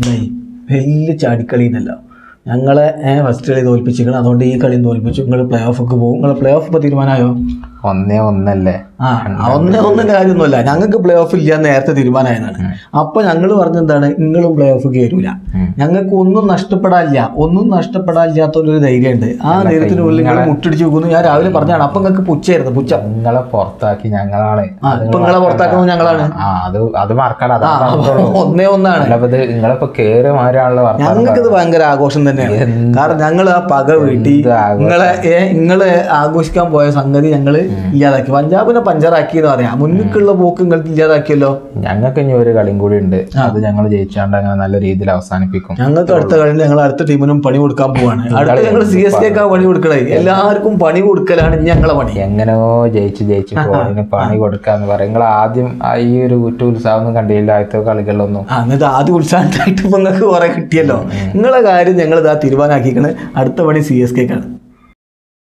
എന്തായി വലിയ ചാടിക്കളി എന്നല്ല ഞങ്ങളെ ഫസ്റ്റ് കളി തോൽപ്പിച്ചിരിക്കണം അതുകൊണ്ട് ഈ കളി തോൽപ്പിച്ചു നിങ്ങൾ പ്ലേ ഓഫൊക്കെ പോകും നിങ്ങൾ പ്ലേ ഓഫ് ഇപ്പോൾ തീരുമാനമായോ ഒന്നേ ഒന്നല്ലേ ആ ഒന്നേ ഒന്നിന്റെ കാര്യമൊന്നുമല്ല ഞങ്ങൾക്ക് പ്ലേ ഓഫ് ഇല്ല എന്ന് നേരത്തെ തീരുമാനമായതാണ് അപ്പൊ ഞങ്ങൾ പറഞ്ഞെന്താണ് നിങ്ങളും പ്ലേ ഓഫ് കയറൂല ഞങ്ങൾക്ക് ഒന്നും നഷ്ടപ്പെടാനില്ല ഒന്നും നഷ്ടപ്പെടാനില്ലാത്തൊരു ധൈര്യമുണ്ട് ആ ധൈര്യത്തിന് ഉള്ളിൽ നിങ്ങൾ മുട്ടിടിച്ച് വെക്കുന്നു ഞാൻ രാവിലെ പറഞ്ഞാണ് അപ്പൊ നിങ്ങൾക്ക് പുച്ചായിരുന്നു പുച്ച നിങ്ങളെ പുറത്താക്കി ഞങ്ങളാണ് ആ ഇപ്പൊ നിങ്ങളെ പുറത്താക്കുന്നത് ഞങ്ങളാണ് ആ അത് അത് മറക്കണ്ട ആ അതാ അപ്പൊ ഒന്നേ ഒന്നാണ് ഇത് നിങ്ങളിപ്പോ കേറി മാറാനുള്ള വർത്താനം ഞങ്ങൾക്ക് ഇത് ഭയങ്കര ആഘോഷം തന്നെയാണ് കാരണം ഞങ്ങൾ ആ പക വീട്ടി എന്ത് ആഘോഷം. നിങ്ങളെ ഏ, നിങ്ങള് ആഘോഷിക്കാൻ പോയ സംഗതി ഞങ്ങള് ഇല്ലാതാക്കി പഞ്ചാബിനെ പഞ്ചറാക്കി എന്ന് പറയാം മുന്നിക്കുള്ള പോക്ക് നിങ്ങൾക്ക് ഇല്ലാതാക്കിയല്ലോ ഞങ്ങൾക്ക് ഇനി ഒരു കളിയും കൂടി ഉണ്ട് അത് ഞങ്ങൾ ജയിച്ചാണ്ട് അങ്ങനെ നല്ല രീതിയിൽ അവസാനിപ്പിക്കും ഞങ്ങൾക്ക് അടുത്ത കളി ഞങ്ങൾ അടുത്ത ടീമിനും പണി കൊടുക്കാൻ പോവാണ് അടുത്ത ഞങ്ങൾ സി എസ് കെക്കാ പണി കൊടുക്കണേ എല്ലാവർക്കും പണി കൊടുക്കലാണ് ഇനി ഞങ്ങളെ പണി എങ്ങനെയോ ജയിച്ച് ജയിച്ച് പോയിന് പണി കൊടുക്കാന്ന് പറയും നിങ്ങൾ ആദ്യം ആ ഈ ഒരു ഊറ്റ ഉത്സാഹം ഒന്നും കണ്ടില്ല ആദ്യത്തെ കളികളിലൊന്നും ആ, എന്നിട്ട് ആദ്യം ഉത്സാഹമായിട്ട് ഇപ്പൊ നിങ്ങൾക്ക് കുറെ കിട്ടിയല്ലോ നിങ്ങളെ കാര്യം ഞങ്ങൾ ഇതാ തീരുമാനമാക്കിക്കണ് അടുത്ത പണി സി എസ് കെക്കാണ്